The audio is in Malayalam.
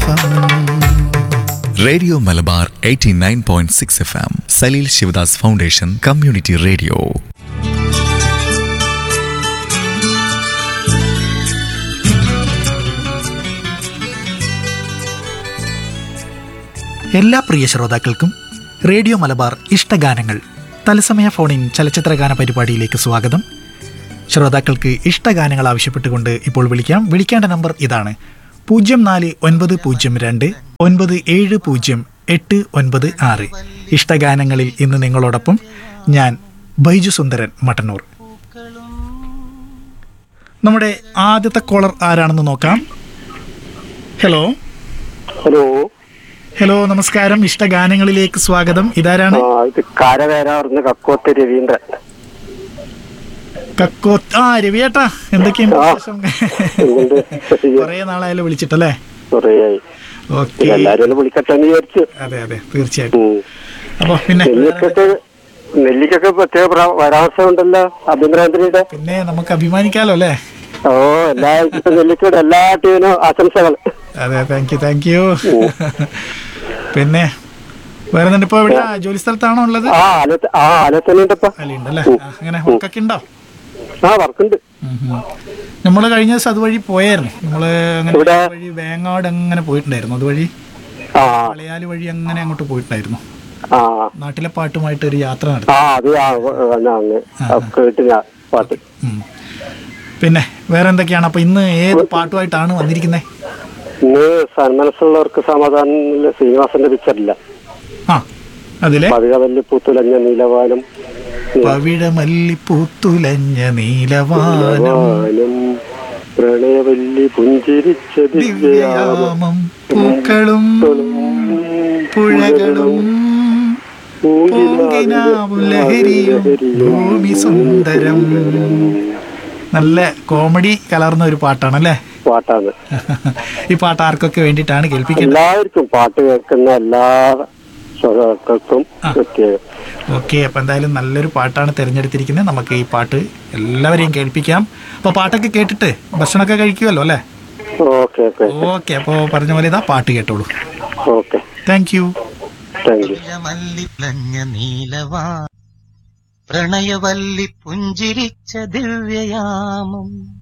FM radio Malabar 89.6 F M Saleel Sivadas foundation community radio എല്ലാ പ്രിയ ശ്രോതാക്കൾക്കും റേഡിയോ മലബാർ ഇഷ്ടഗാനങ്ങൾ തത്സമയ ഫോണിൻ ചലച്ചിത്രഗാന പരിപാടിയിലേക്ക് സ്വാഗതം ശ്രോതാക്കൾക്ക് ഇഷ്ടഗാനങ്ങൾ ആവശ്യപ്പെട്ടുകൊണ്ട് ഇപ്പോൾ വിളിക്കാം വിളിക്കേണ്ട നമ്പർ ഇതാണ് പൂജ്യം നാല് ഒൻപത് പൂജ്യം രണ്ട് ഒൻപത് ഏഴ് പൂജ്യം എട്ട് ഒൻപത് ആറ് ഇഷ്ടഗാനങ്ങളിൽ ഇന്ന് നിങ്ങളോടൊപ്പം ഞാൻ ബൈജു സുന്ദരൻ മട്ടന്നൂർ നമ്മുടെ ആദ്യത്തെ കോളർ ആരാണെന്ന് നോക്കാം ഹലോ ഹലോ ഹലോ നമസ്കാരം ഇഷ്ടഗാനങ്ങളിലേക്ക് സ്വാഗതം ഇതാരാണ് ആ ഇത് കാരവേരാർന്ന് കക്കോത്ത് രവീന്ദ്രൻ കക്കോ ആ രവിയേട്ടാ എന്തൊക്കെയുണ്ട് ആ. വിശേഷം എന്തുണ്ട്? കുറേ നാളായാലും വിളിച്ചിട്ടല്ലേ കുറേയായി ഓക്കെ എല്ലാരും ഒന്ന് വിളിക്കട്ടെ എന്ന് വിചാരിച്ചു അതെ അതെ തീർച്ചയായിട്ടും ഉം. അപ്പൊ പിന്നെ നെല്ലിക്കൊക്കെ നെല്ലിക്കൊക്കെ പ്രത്യേക പ്ര- പരാമർശം ഉണ്ടല്ലോ ആഭ്യന്തരമന്ത്രിയുടെ പിന്നെ നമുക്ക് അഭിമാനിക്കാലോ അല്ലേ ഓ എല്ലാ നെല്ലിക്കയുടെ എല്ലാ ടീമിനും ആശംസകൾ അതെ താങ്ക് യു താങ്ക് യു പിന്നെ വേറെ എന്തുണ്ട് ഇപ്പൊ എവിടെയാ ജോലി സ്ഥലത്താണോ ഉള്ളത് ആ ആലത്ത് ആ ആലത്തനുണ്ടപ്പ അല്ല ഉണ്ടല്ലേ ആ, അങ്ങനെ വർക്കൊക്കെ ഉണ്ടോ ആ വർക്കുണ്ട് നമ്മൾ കഴിഞ്ഞ ദിവസം അതുവഴി പോയായിരുന്നു നമ്മള് അങ്ങനെ എവിടെ? വഴി വേങ്ങാട് അങ്ങനെ പോയിട്ടുണ്ടായിരുന്നു അതുവഴി ആ വളയാല് വഴി അങ്ങനെ അങ്ങോട്ട് പോയിട്ടുണ്ടായിരുന്നു ആ നാട്ടിലെ പാട്ടുമായിട്ട് ഒരു യാത്ര നടത്തി ആ അത് ആ ആ, അങ്ങ് കേട്ട് ഞാൻ പാട്ട് ഉം. പിന്നെ വേറെ എന്തൊക്കെയാണ് അപ്പൊ ഇന്ന് ഏത് പാട്ടുമായിട്ടാണ് വന്നിരിക്കുന്നത് ഇന്ന് സന്മനസ്സുള്ളവർക്ക് സമാധാനം ശ്രീനിവാസന്റെ പിക്ചറില്ല ആ അതിലെ പതികവല്ലി പൂത്തുലഞ്ഞ നീലവാനം പവിഴമല്ലിപ്പൂത്തുലഞ്ഞ നീലവാനം വാനം പ്രണയവല്ലി പുഞ്ചിരിച്ച ദിവ്യയാമം ദിവ്യയാമം പൂക്കളും പുഴകളും പൂങ്കിനാവും ലഹരിയും ഭൂമി സുന്ദരം നല്ല കോമഡി കലർന്ന ഒരു പാട്ടാണല്ലേ പാട്ടാണ് ഈ പാട്ട് ആർക്കൊക്കെ വേണ്ടിയിട്ടാണ് കേൾപ്പിക്കുന്നത് എല്ലാവർക്കും പാട്ട് കേൾക്കുന്ന എല്ലാ ശ്രോതാക്കൾക്കും പ്രത്യേകം ഓക്കെ അപ്പൊ എന്തായാലും നല്ലൊരു പാട്ടാണ് തിരഞ്ഞെടുത്തിരിക്കുന്നത് നമുക്ക് ഈ പാട്ട് എല്ലാവരെയും കേൾപ്പിക്കാം അപ്പൊ പാട്ടൊക്കെ കേട്ടിട്ട് ഭക്ഷണമൊക്കെ കഴിക്കുമല്ലോ അല്ലേ ഓക്കെ ഓക്കെ ഓക്കെ അപ്പോൾ പറഞ്ഞ പോലെ ഇതാ പാട്ട് കേട്ടോളൂ okay thank you thank you മല്ലിപ്ലഞ്ഞ നീലവാ പ്രണയവല്ലി പുഞ്ചിരിച്ച ദിവ്യയാമം